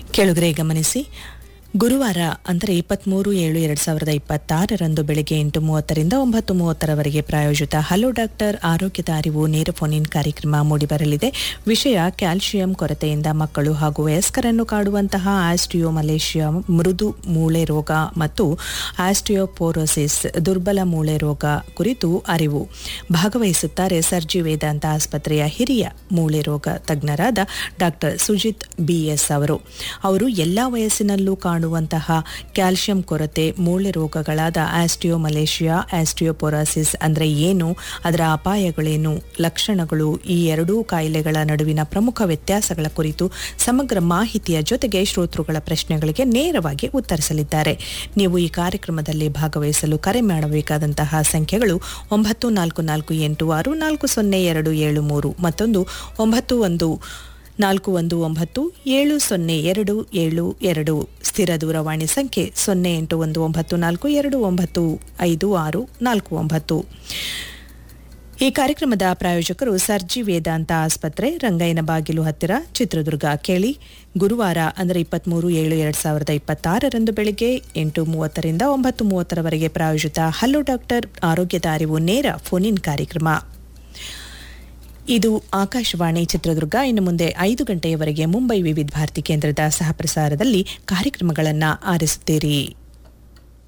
ಕೆಳಗರೆ ಗಮನಿಸಿ ಗುರುವಾರ ಅಂದರೆ ಇಪ್ಪತ್ತ್ಮೂರು ಏಳು ಎರಡು ಸಾವಿರದ ಇಪ್ಪತ್ತಾರರಂದು ಬೆಳಗ್ಗೆ ಎಂಟು ಮೂವತ್ತರಿಂದ ಒಂಬತ್ತು ಮೂವತ್ತರವರೆಗೆ ಪ್ರಾಯೋಜಿತ ಹಲೋ ಡಾಕ್ಟರ್ ಆರೋಗ್ಯದ ಅರಿವು ನೇರ ಫೋನ್ ಇನ್ ಕಾರ್ಯಕ್ರಮ ಮೂಡಿಬರಲಿದೆ ವಿಷಯ ಕ್ಯಾಲ್ಸಿಯಂ ಕೊರತೆಯಿಂದ ಮಕ್ಕಳು ಹಾಗೂ ವಯಸ್ಕರನ್ನು ಕಾಡುವಂತಹ ಆಸ್ಟಿಯೋ ಮಲೇಷಿಯಾ ಮೃದು ಮೂಳೆ ರೋಗ ಮತ್ತು ಆಸ್ಟಿಯೋಪೋರೋಸಿಸ್ ದುರ್ಬಲ ಮೂಳೆ ರೋಗ ಕುರಿತು ಅರಿವು ಭಾಗವಹಿಸುತ್ತಾರೆ ಸರ್ಜಿ ವೇದಾಂತ ಆಸ್ಪತ್ರೆಯ ಹಿರಿಯ ಮೂಳೆ ರೋಗ ತಜ್ಞರಾದ ಡಾಕ್ಟರ್ ಸುಜಿತ್ ಬಿಎಸ್ ಅವರು ಅವರು ಎಲ್ಲ ವಯಸ್ಸಿನಲ್ಲೂ ಕಾಣುವಂತಹ ಕ್ಯಾಲ್ಸಿಯಂ ಕೊರತೆ ಮೂಳೆ ರೋಗಗಳಾದ ಆಸ್ಟಿಯೋಮಲೇಷಿಯಾ ಆಸ್ಟಿಯೋಪೊರಾಸಿಸ್ ಅಂದರೆ ಏನು ಅದರ ಅಪಾಯಗಳೇನು ಲಕ್ಷಣಗಳು ಈ ಎರಡೂ ಕಾಯಿಲೆಗಳ ನಡುವಿನ ಪ್ರಮುಖ ವ್ಯತ್ಯಾಸಗಳ ಕುರಿತು ಸಮಗ್ರ ಮಾಹಿತಿಯ ಜೊತೆಗೆ ಶ್ರೋತೃಗಳ ಪ್ರಶ್ನೆಗಳಿಗೆ ನೇರವಾಗಿ ಉತ್ತರಿಸಲಿದ್ದಾರೆ ನೀವು ಈ ಕಾರ್ಯಕ್ರಮದಲ್ಲಿ ಭಾಗವಹಿಸಲು ಕರೆ ಮಾಡಬೇಕಾದಂತಹ ಸಂಖ್ಯೆಗಳು ಒಂಬತ್ತು ನಾಲ್ಕು ನಾಲ್ಕು ಎಂಟು ಆರು ನಾಲ್ಕು ಸೊನ್ನೆ ಎರಡು ಏಳು ಮೂರು ಮತ್ತೊಂದು ಒಂಬತ್ತು ಒಂದು ನಾಲ್ಕು ಒಂದು ಒಂಬತ್ತು ಏಳು ಸೊನ್ನೆ ಎರಡು ಏಳು ಎರಡು ಸ್ಥಿರ ದೂರವಾಣಿ ಸಂಖ್ಯೆ ಸೊನ್ನೆ ಎಂಟು ಒಂದು ಒಂಬತ್ತು ನಾಲ್ಕು ಎರಡು ಒಂಬತ್ತು ಐದು ಆರು ನಾಲ್ಕು ಒಂಬತ್ತು ಈ ಕಾರ್ಯಕ್ರಮದ ಪ್ರಾಯೋಜಕರು ಸರ್ಜಿ ವೇದಾಂತ ಆಸ್ಪತ್ರೆ ರಂಗಯ್ಯನ ಬಾಗಿಲು ಹತ್ತಿರ ಚಿತ್ರದುರ್ಗ ಕೇಳಿ ಗುರುವಾರ ಅಂದರೆ ಇಪ್ಪತ್ತ್ಮೂರು ಏಳು ಎರಡು ಸಾವಿರದ ಇಪ್ಪತ್ತಾರರಂದು ಬೆಳಗ್ಗೆ ಎಂಟು ಮೂವತ್ತರಿಂದ ಒಂಬತ್ತು ಮೂವತ್ತರವರೆಗೆ ಪ್ರಾಯೋಜಿತ ಹಲೋ ಡಾಕ್ಟರ್ ಆರೋಗ್ಯದ ಅರಿವು ನೇರ ಫೋನ್ ಇನ್ ಕಾರ್ಯಕ್ರಮ ಇದು ಆಕಾಶವಾಣಿ ಚಿತ್ರದುರ್ಗ ಇನ್ನು ಮುಂದೆ ಐದು ಗಂಟೆಯವರೆಗೆ ಮುಂಬೈ ವಿವಿಧ ಭಾರತಿ ಕೇಂದ್ರದ ಸಹಪ್ರಸಾರದಲ್ಲಿ ಕಾರ್ಯಕ್ರಮಗಳನ್ನು ಆರಿಸುತ್ತೀರಿ